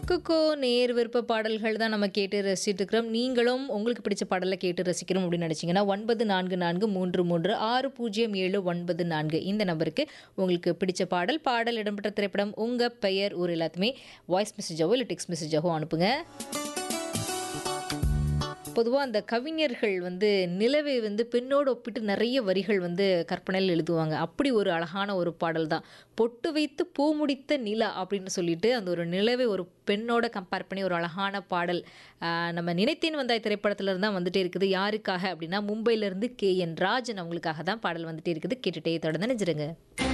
குக்கோ நேர் விருப்ப பாடல்கள் தான் நம்ம கேட்டு ரசிச்சுட்டு இருக்கிறோம் நீங்களும் உங்களுக்கு பிடிச்ச பாடலை கேட்டு ரசிக்கணும் அப்படின்னு நினச்சிங்கன்னா ஒன்பது நான்கு நான்கு மூன்று மூன்று ஆறு பூஜ்ஜியம் ஏழு ஒன்பது நான்கு இந்த நம்பருக்கு உங்களுக்கு பிடிச்ச பாடல் பாடல் இடம்பெற்ற திரைப்படம் உங்கள் பெயர் ஊர் எல்லாத்தையுமே வாய்ஸ் மெசேஜாவோ இல்லை டெக்ஸ்ட் மெசேஜாவோ அனுப்புங்க பொதுவாக அந்த கவிஞர்கள் வந்து நிலவை வந்து பெண்ணோடு ஒப்பிட்டு நிறைய வரிகள் வந்து கற்பனையில் எழுதுவாங்க அப்படி ஒரு அழகான ஒரு பாடல் தான் பொட்டு வைத்து பூ முடித்த நிலா அப்படின்னு சொல்லிட்டு அந்த ஒரு நிலவை ஒரு பெண்ணோட கம்பேர் பண்ணி ஒரு அழகான பாடல் ஆஹ் நம்ம நினைத்தேன் வந்தாய் திரைப்படத்துல இருந்து தான் வந்துட்டே இருக்குது யாருக்காக அப்படின்னா மும்பையிலேருந்து கே என் ராஜன் அவங்களுக்காக தான் பாடல் வந்துட்டே இருக்குது கேட்டுட்டே தொடர்ந்து நினைச்சிருங்க